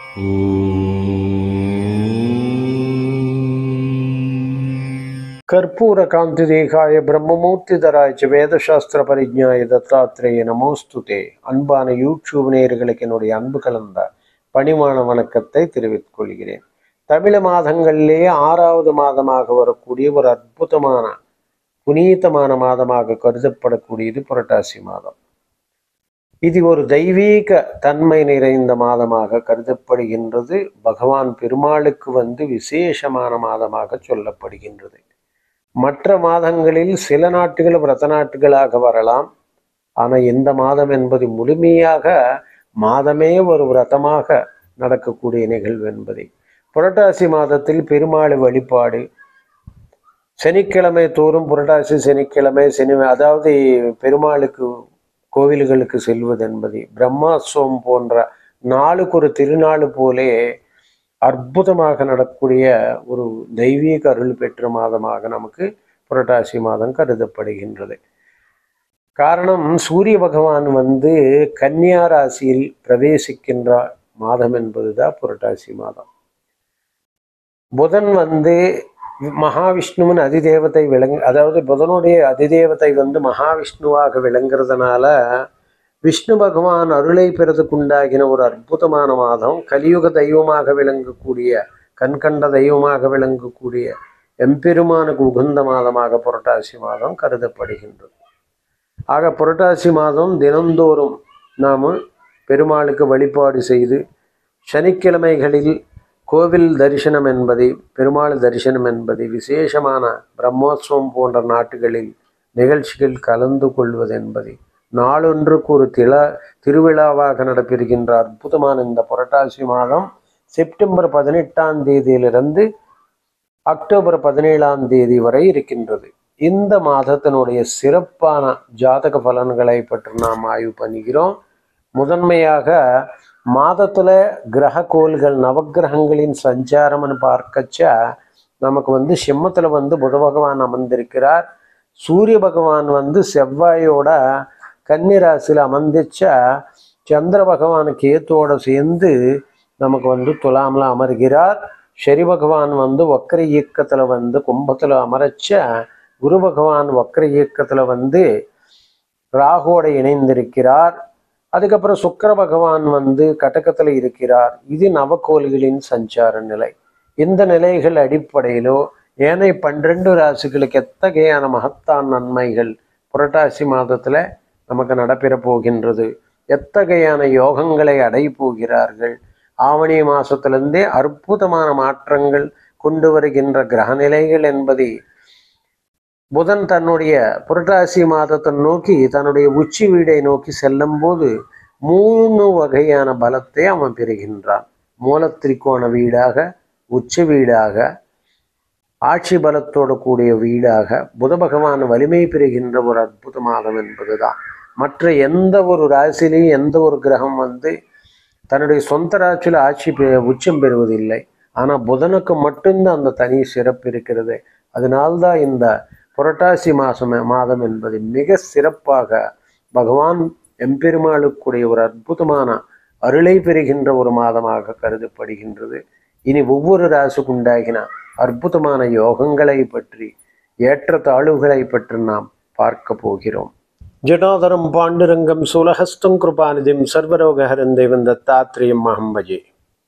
ಕರ್ಪೂರ ಕಾಂತಿದೇಹಾಯ பிரம்மமூர்த்திதராய் ச வேதசாஸ்திர பரிஜாய தத்தாத்திரேய நமோஸ்துதே அன்பான யூடியூப் நேயர்களுக்கு என்னுடைய அன்பு கலந்த பணிவான வணக்கத்தை தெரிவித்துக் கொள்கிறேன் தமிழ மாதங்களிலேயே ஆறாவது மாதமாக வரக்கூடிய ஒரு அற்புதமான புனீதமான மாதமாக கருதப்படக்கூடியது புரட்டாசி மாதம் இது ஒரு தெய்வீக தன்மை நிறைந்த மாதமாக கருதப்படுகின்றது பகவான் பெருமாளுக்கு வந்து விசேஷமான மாதமாக சொல்லப்படுகின்றது மற்ற மாதங்களில் சில நாட்டுகள் விரத நாட்டுகளாக வரலாம் ஆனால் இந்த மாதம் என்பது முழுமையாக மாதமே ஒரு விரதமாக நடக்கக்கூடிய நிகழ்வு என்பதை புரட்டாசி மாதத்தில் பெருமாள் வழிபாடு சனிக்கிழமை தோறும் புரட்டாசி சனிக்கிழமை சனி அதாவது பெருமாளுக்கு கோவில்களுக்கு செல்வது என்பது பிரம்மாஸ்வம் போன்ற நாளுக்கு ஒரு திருநாள் போலே அற்புதமாக நடக்கூடிய ஒரு தெய்வீக அருள் பெற்ற மாதமாக நமக்கு புரட்டாசி மாதம் கருதப்படுகின்றது காரணம் சூரிய பகவான் வந்து கன்னியா ராசியில் பிரவேசிக்கின்ற மாதம் என்பதுதான் புரட்டாசி மாதம் புதன் வந்து மகாவிஷ்ணுவின் அதிதேவத்தை விளங் அதாவது புதனுடைய அதிதேவத்தை வந்து மகாவிஷ்ணுவாக விளங்குறதுனால விஷ்ணு பகவான் அருளை பெறதுக்குண்டாகின ஒரு அற்புதமான மாதம் கலியுக தெய்வமாக விளங்கக்கூடிய கண்கண்ட தெய்வமாக விளங்கக்கூடிய எம்பெருமானுக்கு உகந்த மாதமாக புரட்டாசி மாதம் கருதப்படுகின்றது ஆக புரட்டாசி மாதம் தினந்தோறும் நாம் பெருமாளுக்கு வழிபாடு செய்து சனிக்கிழமைகளில் கோவில் தரிசனம் என்பதை பெருமாள் தரிசனம் என்பதை விசேஷமான பிரம்மோற்சவம் போன்ற நாட்டுகளில் நிகழ்ச்சிகள் கலந்து கொள்வது என்பதை நாளொன்றுக்கு ஒரு தில திருவிழாவாக நடைபெறுகின்ற அற்புதமான இந்த புரட்டாசி மாதம் செப்டம்பர் பதினெட்டாம் தேதியிலிருந்து அக்டோபர் பதினேழாம் தேதி வரை இருக்கின்றது இந்த மாதத்தினுடைய சிறப்பான ஜாதக பலன்களை பற்றி நாம் ஆய்வு பண்ணுகிறோம் முதன்மையாக மாதத்துல கிரக கோள்கள் நவக்கிரகங்களின் சஞ்சாரம்னு பார்க்கச்ச நமக்கு வந்து சிம்மத்துல வந்து புத பகவான் அமர்ந்திருக்கிறார் சூரிய பகவான் வந்து செவ்வாயோட கன்னிராசியில் அமர்ந்துச்ச சந்திர பகவான் கேத்தோட சேர்ந்து நமக்கு வந்து துலாமில் அமர்கிறார் சரி பகவான் வந்து வக்கர இயக்கத்தில் வந்து கும்பத்தில் அமரச்ச குரு பகவான் வக்கர இயக்கத்தில் வந்து ராகோட இணைந்திருக்கிறார் அதுக்கப்புறம் சுக்கர பகவான் வந்து கடகத்தில் இருக்கிறார் இது நவக்கோள்களின் சஞ்சார நிலை இந்த நிலைகள் அடிப்படையிலோ ஏனைய பன்னிரண்டு ராசிகளுக்கு எத்தகையான மகத்தான் நன்மைகள் புரட்டாசி மாதத்தில் நமக்கு நடைபெற போகின்றது எத்தகையான யோகங்களை அடை போகிறார்கள் ஆவணி மாசத்திலிருந்தே அற்புதமான மாற்றங்கள் கொண்டு வருகின்ற கிரகநிலைகள் என்பதை புதன் தன்னுடைய புரட்டாசி மாதத்தை நோக்கி தன்னுடைய உச்சி வீடை நோக்கி செல்லும் போது மூணு வகையான பலத்தை அவன் பெறுகின்றான் மூலத்திரிக்கோண வீடாக உச்சி வீடாக ஆட்சி பலத்தோடு கூடிய வீடாக புத பகவான் வலிமை பெறுகின்ற ஒரு அற்புத மாதம் என்பதுதான் மற்ற எந்த ஒரு ராசிலையும் எந்த ஒரு கிரகம் வந்து தன்னுடைய சொந்த ராசியில் ஆட்சி பெ- உச்சம் பெறுவதில்லை ஆனால் புதனுக்கு மட்டும்தான் அந்த தனி சிறப்பு இருக்கிறது அதனால்தான் இந்த புரட்டாசி மாசம் மாதம் என்பது மிக சிறப்பாக பகவான் எம்பெருமாளுக்குடைய ஒரு அற்புதமான அருளை பெறுகின்ற ஒரு மாதமாக கருதப்படுகின்றது இனி ஒவ்வொரு ராசிக்குண்டாகின அற்புதமான யோகங்களை பற்றி ஏற்ற தாழ்வுகளை பற்றி நாம் பார்க்க போகிறோம் ஜடாதரம் பாண்டுரங்கம் சுலஹஸ்தம் கிருபாநிதிம் சர்வரோகஹரன் தெய்வம் தத்தாத்திரியம் மகம்பஜே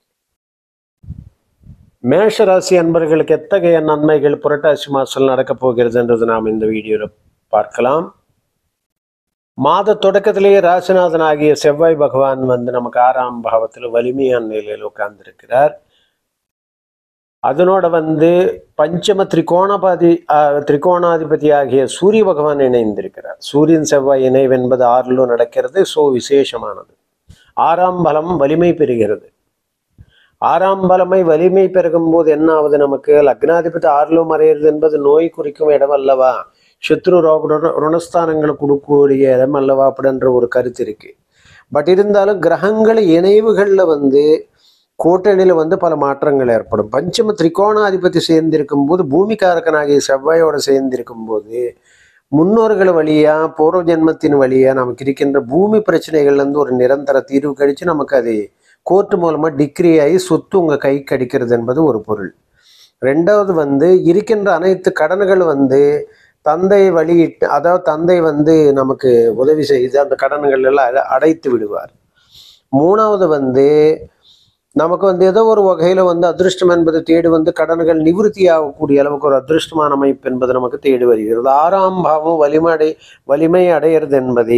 மேஷராசி அன்பர்களுக்கு எத்தகைய நன்மைகள் புரட்டாசி மாதத்தில் நடக்கப் போகிறது என்றது நாம் இந்த வீடியோவில் பார்க்கலாம் மாத தொடக்கத்திலேயே ராசிநாதன் ஆகிய செவ்வாய் பகவான் வந்து நமக்கு ஆறாம் பாவத்தில் வலிமையான நிலையில் உட்கார்ந்திருக்கிறார் அதனோட வந்து பஞ்சம திரிகோணபாதி ஆஹ், திரிகோணாதிபதி ஆகிய சூரிய பகவான் இணைந்திருக்கிறார் சூரியன் செவ்வாய் இணைவு என்பது ஆறிலும் நடக்கிறது ஸோ விசேஷமானது ஆறாம் பலம் வலிமை பெறுகிறது ஆறாம் பலமை வலிமை பெருகும் போது என்ன ஆகுது நமக்கு லக்னாதிபதி ஆறிலும் மறையிறது என்பது நோய் குறிக்கும் இடம் அல்லவா சத்ரு ரோக ருண- ருணஸ்தானங்களை கொடுக்கக்கூடிய இடம் அல்லவா அப்படின்ற ஒரு கருத்து இருக்கு பட் இருந்தாலும் கிரகங்கள் இணைவுகளில் வந்து கூட்டணியில் வந்து பல மாற்றங்கள் ஏற்படும் பஞ்சம திரிகோணாதிபதி சேர்ந்திருக்கும் போது பூமிகாரகனாகிய செவ்வாயோட சேர்ந்திருக்கும் போது முன்னோர்கள் வழியா பூர்வ ஜென்மத்தின் வழியா நமக்கு இருக்கின்ற பூமி பிரச்சனைகள்ல இருந்து ஒரு நிரந்தர தீர்வு கழிச்சு நமக்கு அது கோர்ட் மூலமாக டிக்ரி ஆகி சொத்து உங்கள் கை கிடைக்கிறது என்பது ஒரு பொருள் ரெண்டாவது வந்து இருக்கின்ற அனைத்து கடன்கள் வந்து தந்தை வழியிட்டு அதாவது தந்தை வந்து நமக்கு உதவி செய்து அந்த கடன்கள் எல்லாம் அட- அடைத்து விடுவார் மூணாவது வந்து நமக்கு வந்து ஏதோ ஒரு வகையில் வந்து அதிர்ஷ்டம் என்பது தேடி வந்து கடன்கள் நிவிருத்தி ஆகக்கூடிய அளவுக்கு ஒரு அதிர்ஷ்டமான அமைப்பு என்பது நமக்கு தேடி வருகிறது ஆறாம் பாவம் வலிமை அடை வலிமை அடையிறது என்பது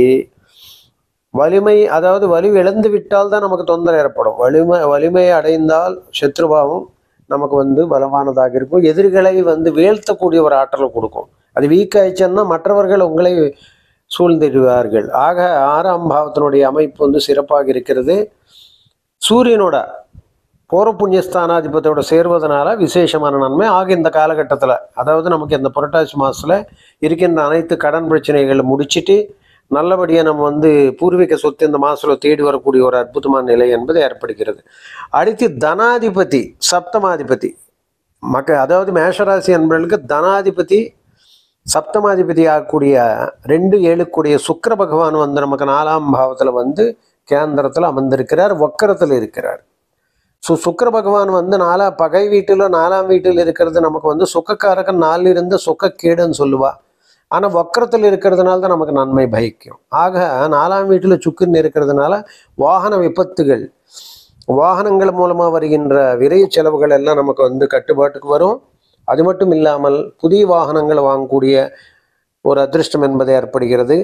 வலிமை அதாவது வலிமை இழந்து விட்டால் தான் நமக்கு தொந்தரவு ஏற்படும் வலிமை வலிமை அடைந்தால் சத்ருபாவம் நமக்கு வந்து பலமானதாக இருக்கும் எதிரிகளை வந்து வீழ்த்தக்கூடிய ஒரு ஆற்றலை கொடுக்கும் அது வீக் ஆயிடுச்சுன்னா மற்றவர்கள் உங்களை சூழ்ந்திடுவார்கள் ஆக ஆறாம் பாவத்தினுடைய அமைப்பு வந்து சிறப்பாக இருக்கிறது சூரியனோட பூர்வ புண்ணிய ஸ்தானாதிபதியோட சேர்வதனால விசேஷமான நன்மை ஆக இந்த காலகட்டத்தில் அதாவது நமக்கு இந்த புரட்டாசி மாதத்தில் இருக்கின்ற அனைத்து கடன் பிரச்சனைகளை முடிச்சிட்டு நல்லபடியாக நம்ம வந்து பூர்வீக சொத்து இந்த மாதத்தில் தேடி வரக்கூடிய ஒரு அற்புதமான நிலை என்பது ஏற்படுகிறது அடுத்து தனாதிபதி சப்தமாதிபதி மக்க அதாவது மேஷராசி என்பவர்களுக்கு தனாதிபதி சப்தமாதிபதி ஆகக்கூடிய ரெண்டு ஏழுக்குடைய சுக்கிர பகவான் வந்து நமக்கு நாலாம் பாவத்தில் வந்து கேந்திரத்தில் அமர்ந்திருக்கிறார் வக்கரத்தில் இருக்கிறார் ஸோ சுக்கிர பகவான் வந்து நாலா பகை வீட்டிலோ நாலாம் வீட்டில் இருக்கிறது நமக்கு வந்து சுக்கக்காரகன் நாளில் இருந்து சுக்கக்கேடுன்னு சொல்லுவா ஆனால் வக்கரத்தில் இருக்கிறதுனால தான் நமக்கு நன்மை பயக்கும் ஆக நாலாம் வீட்டில் சுக்குன்னு இருக்கிறதுனால வாகன விபத்துகள் வாகனங்கள் மூலமாக வருகின்ற விரை செலவுகள் எல்லாம் நமக்கு வந்து கட்டுப்பாட்டுக்கு வரும் அது மட்டும் இல்லாமல் புதிய வாகனங்கள் வாங்கக்கூடிய ஒரு அதிர்ஷ்டம் என்பது ஏற்படுகிறது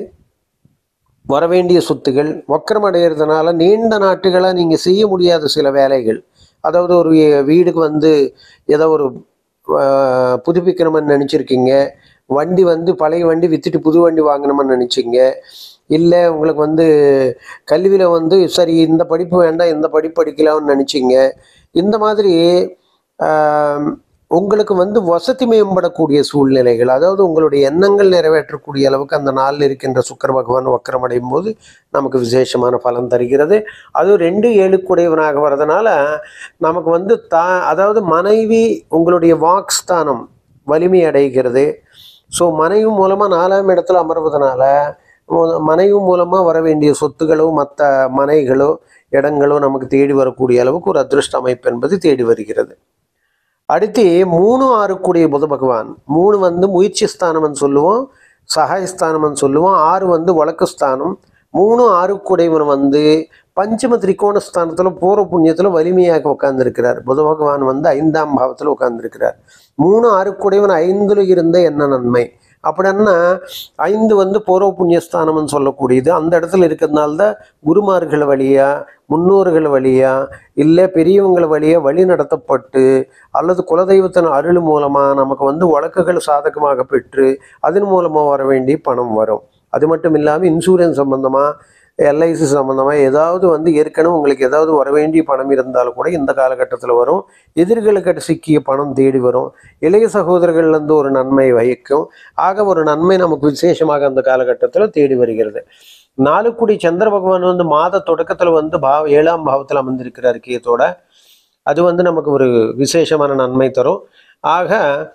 வரவேண்டிய சொத்துகள் வக்கரம் அடைகிறதுனால நீண்ட நாட்டுகளாக நீங்கள் செய்ய முடியாத சில வேலைகள் அதாவது ஒரு வீ- வீடுக்கு வந்து ஏதோ ஒரு ஆஹ், புதுப்பிக்கணும்னு நினச்சிருக்கீங்க வண்டி வந்து பழைய வண்டி விற்றுட்டு புது வண்டி வாங்கணும்னு நினச்சிங்க இல்லை உங்களுக்கு வந்து கல்வியில் வந்து சரி இந்த படிப்பு வேண்டாம் இந்த படிப்பு படிக்கலாம்னு நினச்சிங்க இந்த மாதிரி ஆம், உங்களுக்கு வந்து வசதி மேம்படக்கூடிய சூழ்நிலைகள் அதாவது உங்களுடைய எண்ணங்கள் நிறைவேற்றக்கூடிய அளவுக்கு அந்த நாளில் இருக்கின்ற சுக்கிர பகவான் வக்கரமடையும் போது நமக்கு விசேஷமான பலன் தருகிறது அதுவும் ரெண்டு ஏழுக்குடையவனாக வரதுனால நமக்கு வந்து தா அதாவது மனைவி உங்களுடைய வாக்ஸ்தானம் வலிமை அடைகிறது ஸோ மனைவி மூலமாக நாலாம் இடத்துல அமர்வதனால மு- மனைவி மூலமாக வர வேண்டிய சொத்துகளோ மற்ற மனைகளோ இடங்களோ நமக்கு தேடி வரக்கூடிய அளவுக்கு ஒரு அதிருஷ்ட அமைப்பு என்பது தேடி வருகிறது அடுத்து மூணு ஆறு கூடிய புத பகவான் மூணு வந்து முயற்சி ஸ்தானம்னு சொல்லுவோம் சகாயஸ்தானம்னு சொல்லுவோம் ஆறு வந்து வழக்கு ஸ்தானம் மூணு ஆறு கூடையவன் வந்து பஞ்சம திரிகோண ஸ்தானத்தில் பூர்வ புண்ணியத்தில் வலிமையாக உட்கார்ந்திருக்கிறார் புத பகவான் வந்து ஐந்தாம் பாவத்தில் உட்கார்ந்திருக்கிறார் மூணு ஆறு கூடையவன் ஐந்துல இருந்த என்ன நன்மை அப்படின்னா ஐந்து வந்து பூர்வ புண்ணியஸ்தானம்னு சொல்லக்கூடியது அந்த இடத்துல இருக்கிறதுனால தான் குருமார்கள் வழியா முன்னோர்கள் வழியா இல்லை பெரியவங்கள் வழியா வழி நடத்தப்பட்டு அல்லது குலதெய்வத்தின் அருள் மூலமாக நமக்கு வந்து வழக்குகள் சாதகமாக பெற்று அதன் மூலமாக வர வேண்டிய பணம் வரும் அது மட்டும் இல்லாமல் இன்சூரன்ஸ் சம்மந்தமாக எல்ஐசி சம்மந்தமாக ஏதாவது வந்து ஏற்கனவே உங்களுக்கு ஏதாவது வர வேண்டிய பணம் இருந்தாலும் கூட இந்த காலகட்டத்தில் வரும் எதிர்களுக்கு சிக்கிய பணம் தேடி வரும் இளைய சகோதரர்கள்லேருந்து ஒரு நன்மை வகிக்கும் ஆக ஒரு நன்மை நமக்கு விசேஷமாக அந்த காலகட்டத்தில் தேடி வருகிறது நாலுக்குடி சந்திர பகவான் வந்து மாத தொடக்கத்தில் வந்து பாவ ஏழாம் பாவத்தில் அமர்ந்திருக்கிறார் கேத்தோட அது வந்து நமக்கு ஒரு விசேஷமான நன்மை தரும் ஆக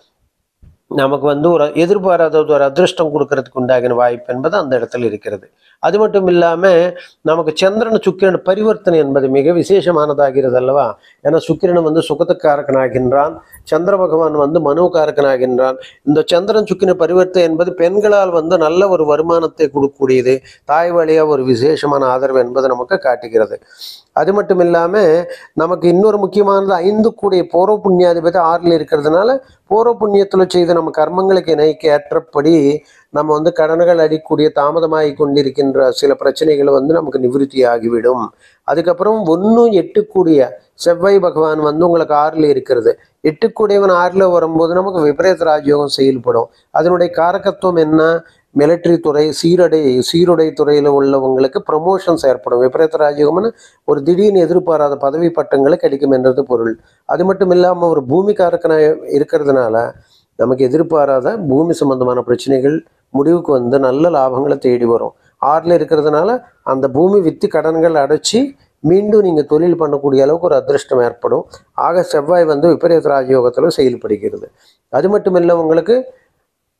நமக்கு வந்து ஒரு எதிர்பாராத ஒரு அதிர்ஷ்டம் கொடுக்கறதுக்கு உண்டாகின வாய்ப்பு என்பது அந்த இடத்துல இருக்கிறது அது மட்டும் இல்லாமல் நமக்கு சந்திரன் சுக்கிரன் பரிவர்த்தனை என்பது மிக விசேஷமானதாகிறது அல்லவா ஏன்னா சுக்கிரன் வந்து சுகத்துக்காரகனாகின்றான் சந்திர பகவான் வந்து மனோகாரகனாகின்றான் இந்த சந்திரன் சுக்கிரன் பரிவர்த்தனை என்பது பெண்களால் வந்து நல்ல ஒரு வருமானத்தை கொடுக்கக்கூடியது தாய் வழியாக ஒரு விசேஷமான ஆதரவு என்பது நமக்கு காட்டுகிறது அது மட்டும் இல்லாமல் நமக்கு இன்னொரு முக்கியமானது ஐந்து கூடிய பூர்வ புண்ணியாதிபதி ஆறில் இருக்கிறதுனால பூர்வ புண்ணியத்தில் செய்த நம்ம கர்மங்களுக்கு இணைக்கு ஏற்றபடி நம்ம வந்து கடன்கள் அடிக்கூடிய தாமதமாகி கொண்டிருக்கின்ற சில பிரச்சனைகள் வந்து நமக்கு நிவிருத்தி ஆகிவிடும் அதுக்கப்புறம் ஒன்று எட்டுக்கூடிய செவ்வாய் பகவான் வந்து உங்களுக்கு ஆறில் இருக்கிறது எட்டுக்கூடியவன் ஆறில் வரும்போது நமக்கு விபரீத ராஜயோகம் செயல்படும் அதனுடைய காரகத்துவம் என்ன மிலிட்ரி துறை சீரடை சீருடை துறையில் உள்ளவங்களுக்கு ப்ரமோஷன்ஸ் ஏற்படும் விபரீத ராஜயோகம்னு ஒரு திடீர்னு எதிர்பாராத பதவி பட்டங்களை கிடைக்கும் என்றது பொருள் அது மட்டும் இல்லாமல் ஒரு பூமிக்காரக்கனாக இருக்கிறதுனால நமக்கு எதிர்பாராத பூமி சம்பந்தமான பிரச்சனைகள் முடிவுக்கு வந்து நல்ல லாபங்களை தேடி வரும் ஆறில் இருக்கிறதுனால அந்த பூமி வித்து கடன்கள் அடைச்சி மீண்டும் நீங்கள் தொழில் பண்ணக்கூடிய அளவுக்கு ஒரு அதிர்ஷ்டம் ஏற்படும் ஆக செவ்வாய் வந்து விபரீத ராஜயோகத்தில் செயல்படுகிறது அது மட்டும் இல்லை உங்களுக்கு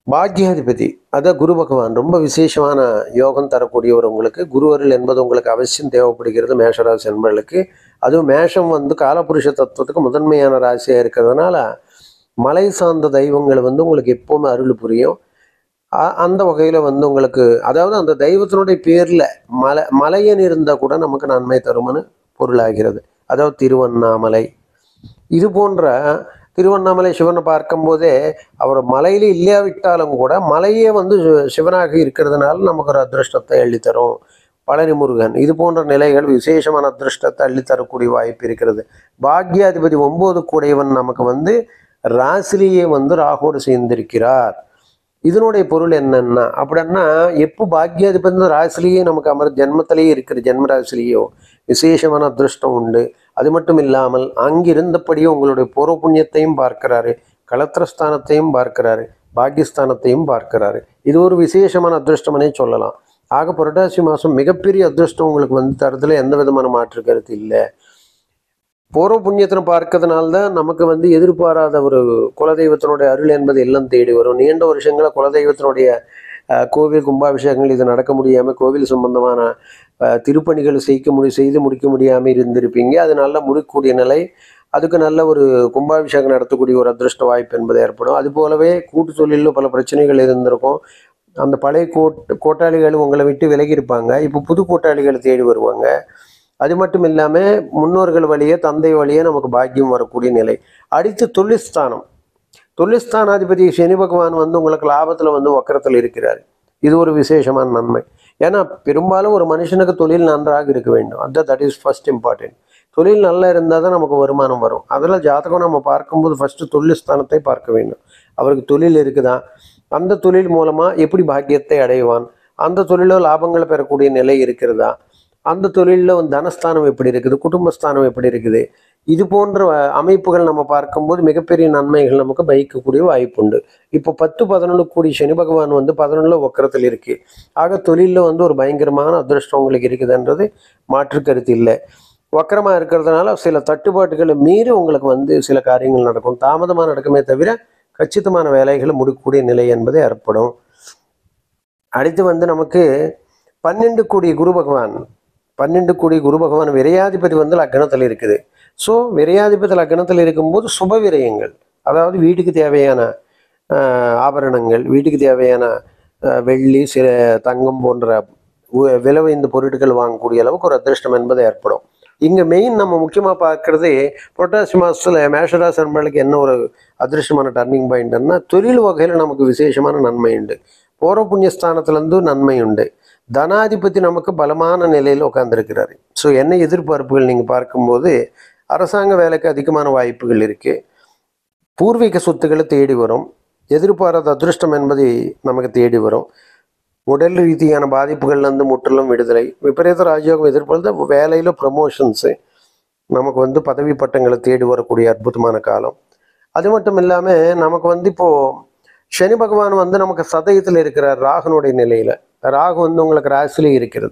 பாக்யாதிபதி அதான் குரு பகவான் ரொம்ப விசேஷமான யோகம் தரக்கூடியவர் உங்களுக்கு குருவருள் என்பது உங்களுக்கு அவசியம் தேவைப்படுகிறது மேஷராசி என்பவர்களுக்கு அதுவும் மேஷம் வந்து காலபுருஷ தத்துவத்துக்கு முதன்மையான ராசியாக இருக்கிறதுனால மலை சார்ந்த தெய்வங்கள் வந்து உங்களுக்கு எப்பவுமே அருள் புரியும் அ- அந்த வகையில் வந்து உங்களுக்கு அதாவது அந்த தெய்வத்தினுடைய பேரில் மலை மலையன் இருந்தால் கூட நமக்கு நன்மை தரும்னு பொருளாகிறது அதாவது திருவண்ணாமலை இது போன்ற திருவண்ணாமலை சிவனை பார்க்கும்போதே அவர் மலையில இல்லையாவிட்டாலும் கூட மலையே வந்து சி- சிவனாக இருக்கிறதுனால நமக்கு ஒரு அதிருஷ்டத்தை அள்ளித்தரும் பழனி முருகன் இது போன்ற நிலைகள் விசேஷமான அதிருஷ்டத்தை அள்ளித்தரக்கூடிய வாய்ப்பு இருக்கிறது பாக்யாதிபதி ஒன்பது கூடையவன் நமக்கு வந்து ராசிலேயே வந்து ராகோடு சேர்ந்திருக்கிறார் இதனுடைய பொருள் என்னன்னா அப்படின்னா எப்போ பாக்யாதிபதி ராசிலேயே நமக்கு அமர் ஜென்மத்திலேயே இருக்கிற ஜென்ம ராசிலேயோ விசேஷமான அதிருஷ்டம் உண்டு அது மட்டும் இல்லாமல் அங்கிருந்தபடியே உங்களுடைய பூர்வ புண்ணியத்தையும் பார்க்கிறாரு களத்திரஸ்தானத்தையும் பார்க்கிறாரு பாக்கியஸ்தானத்தையும் பார்க்கிறாரு இது ஒரு விசேஷமான அதிருஷ்டம்னே சொல்லலாம் ஆக புரட்டாசி மாதம் மிகப்பெரிய அதிருஷ்டம் உங்களுக்கு வந்து தரதுல எந்த விதமான மாற்று கருத்து இல்லை பூர்வ புண்ணியத்தினை பார்க்கறதுனால தான் நமக்கு வந்து எதிர்பாராத ஒரு குலதெய்வத்தினுடைய அருள் என்பது எல்லாம் தேடி வரும் நீண்ட வருஷங்களா குலதெய்வத்தினுடைய அஹ், கோவில் கும்பாபிஷேகங்கள் இது நடக்க முடியாமல் கோவில் சம்பந்தமான அஹ், திருப்பணிகள் செய்ய முடி செய்து முடிக்க முடியாமல் இருந்திருப்பீங்க அது நல்ல முடிக்கக்கூடிய நிலை அதுக்கு நல்ல ஒரு கும்பாபிஷேகம் நடத்தக்கூடிய ஒரு அதிருஷ்ட வாய்ப்பு என்பது ஏற்படும் அது போலவே கூட்டு தொழிலில் பல பிரச்சனைகள் இருந்திருக்கும் அந்த பழைய கோட் கோட்டாளிகள் உங்களை விட்டு விலகி இருப்பாங்க இப்போ புது கோட்டாளிகளை தேடி வருவாங்க அது மட்டும் இல்லாமல் முன்னோர்கள் வழியே தந்தை வழியே நமக்கு பாக்கியம் வரக்கூடிய நிலை அடுத்து தொழில்ஸ்தானம் தொழில்ஸ்தானாதிபதி சனி பகவான் வந்து உங்களுக்கு லாபத்தில் வந்து வக்கரத்தில் இருக்கிறார் இது ஒரு விசேஷமான நன்மை ஏன்னா பெரும்பாலும் ஒரு மனுஷனுக்கு தொழில் நன்றாக இருக்க வேண்டும் அதுதான் தட் இஸ் ஃபர்ஸ்ட் இம்பார்ட்டன்ட் தொழில் நல்லா இருந்தால் தான் நமக்கு வருமானம் வரும் அதில் ஜாதகம் நம்ம பார்க்கும்போது ஃபஸ்ட்டு தொழில் ஸ்தானத்தை பார்க்க வேண்டும் அவருக்கு தொழில் இருக்குதா அந்த தொழில் மூலமாக எப்படி பாக்கியத்தை அடைவான் அந்த தொழிலோ லாபங்களை பெறக்கூடிய நிலை இருக்கிறதா அந்த தொழிலில் வந்து தனஸ்தானம் எப்படி இருக்குது குடும்பஸ்தானம் எப்படி இருக்குது இது போன்ற அஹ், அமைப்புகள் நம்ம பார்க்கும்போது மிகப்பெரிய நன்மைகள் நமக்கு வகிக்கக்கூடிய வாய்ப்புண்டு இப்போ பத்து பதினொன்று கூடி சனி பகவான் வந்து பதினொன்றில் வக்கரத்தில் இருக்கு ஆக தொழிலில் வந்து ஒரு பயங்கரமான அதிர்ஷ்டம் உங்களுக்கு இருக்குதுன்றது மாற்று கருத்து இல்லை வக்கரமாக இருக்கிறதுனால சில தட்டுப்பாட்டுகளை மீறி உங்களுக்கு வந்து சில காரியங்கள் நடக்கும் தாமதமாக நடக்குமே தவிர கச்சிதமான வேலைகளை முடிக்கக்கூடிய நிலை என்பது ஏற்படும் அடுத்து வந்து நமக்கு பன்னெண்டு கோடி குரு பகவான் பன்னெண்டு கோடி குரு பகவான் விரையாதிபதி வந்து லக்னத்தில் இருக்குது ஸோ விரையாதிபதி லக்னத்தில் இருக்கும்போது சுப விரயங்கள் அதாவது வீட்டுக்கு தேவையான ஆஹ், ஆபரணங்கள் வீட்டுக்கு தேவையான ஆஹ், வெள்ளி சில தங்கம் போன்ற உ- விலை உயர்ந்த பொருட்கள் வாங்கக்கூடிய அளவுக்கு ஒரு அதிர்ஷ்டம் என்பது ஏற்படும் இங்கே மெயின் நம்ம முக்கியமாக பார்க்கறது புரட்டாசி மாதத்தில் மேஷராசி நண்பர்களுக்கு என்ன ஒரு அதிர்ஷ்டமான டர்னிங் பாயிண்ட்னா தொழில் வகையில் நமக்கு விசேஷமான நன்மை உண்டு பூர்வ புண்ணியஸ்தானத்துலேருந்து நன்மை உண்டு தனாதிபதி நமக்கு பலமான நிலையில் உட்காந்துருக்கிறாரு ஸோ என்ன எதிர்பார்ப்புகள் நீங்கள் பார்க்கும்போது அரசாங்க வேலைக்கு அதிகமான வாய்ப்புகள் இருக்குது பூர்வீக சொத்துக்களை தேடி வரும் எதிர்பாராத அதிருஷ்டம் என்பது நமக்கு தேடி வரும் உடல் ரீதியான பாதிப்புகள்லேருந்து முற்றிலும் விடுதலை விபரீத ராஜயோகம் எதிர்பார்த்த வேலையில் ப்ரமோஷன்ஸு நமக்கு வந்து பதவி பட்டங்களை தேடி வரக்கூடிய அற்புதமான காலம் அது மட்டும் இல்லாமல் நமக்கு வந்து இப்போது சனி பகவான் வந்து நமக்கு சதயத்தில் இருக்கிறார் ராகுனுடைய நிலையில் ராகு வந்து உங்களுக்கு ராசிலே இருக்கிறது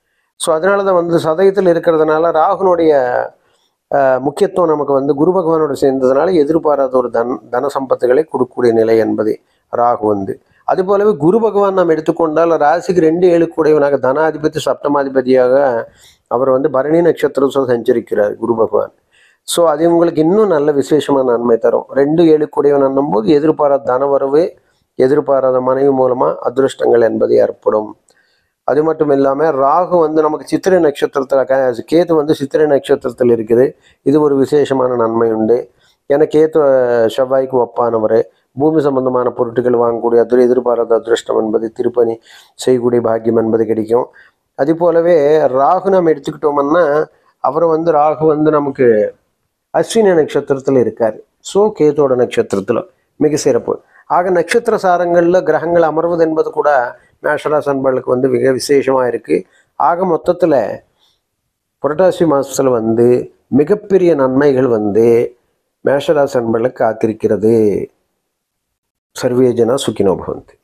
ஸோ அதனால தான் வந்து சதயத்தில் இருக்கிறதுனால ராகுனுடைய அஹ், முக்கியத்துவம் நமக்கு வந்து குரு பகவானோட சேர்ந்ததுனால எதிர்பாராத ஒரு தன் தன சம்பத்துகளை கொடுக்கக்கூடிய நிலை என்பது ராகு வந்து அது போலவே குரு பகவான் நாம் எடுத்துக்கொண்டால் ராசிக்கு ரெண்டு ஏழு கூடையவனாக தனாதிபதி சப்தமாதிபதியாக அவர் வந்து பரணி நட்சத்திரம் சஞ்சரிக்கிறார் குரு பகவான் ஸோ அது உங்களுக்கு இன்னும் நல்ல விசேஷமான நன்மை தரும் ரெண்டு ஏழு கூடியவன் போது எதிர்பாராத தனவரவு எதிர்பாராத மனைவி மூலமாக அதிருஷ்டங்கள் என்பது ஏற்படும் அது மட்டும் இல்லாமல் ராகு வந்து நமக்கு சித்திரை நட்சத்திரத்தில் க- கேது வந்து சித்திரை நட்சத்திரத்தில் இருக்குது இது ஒரு விசேஷமான நன்மை உண்டு ஏன்னா கேத்து அஹ், செவ்வாய்க்கு ஒப்பானவர் பூமி சம்பந்தமான பொருட்கள் வாங்கக்கூடிய அது எதிர்பாராத அதிருஷ்டம் என்பது திருப்பணி செய்யக்கூடிய பாக்கியம் என்பது கிடைக்கும் அது போலவே ராகு நம்ம எடுத்துக்கிட்டோம்னா அவர் வந்து ராகு வந்து நமக்கு அஸ்வினி நட்சத்திரத்தில் இருக்கார் ஸோ கேத்தோட நட்சத்திரத்தில் மிக சிறப்பு ஆக நட்சத்திர சாரங்களில் கிரகங்கள் அமர்வது என்பது கூட மேஷராசி அன்பர்களுக்கு வந்து மிக விசேஷமாக இருக்குது ஆக மொத்தத்தில் புரட்டாசி மாதத்தில் வந்து மிகப்பெரிய நன்மைகள் வந்து மேஷராசி அன்பர்களுக்கு காத்திருக்கிறது சர்வே ஜனா சுக்கினோ பவந்தி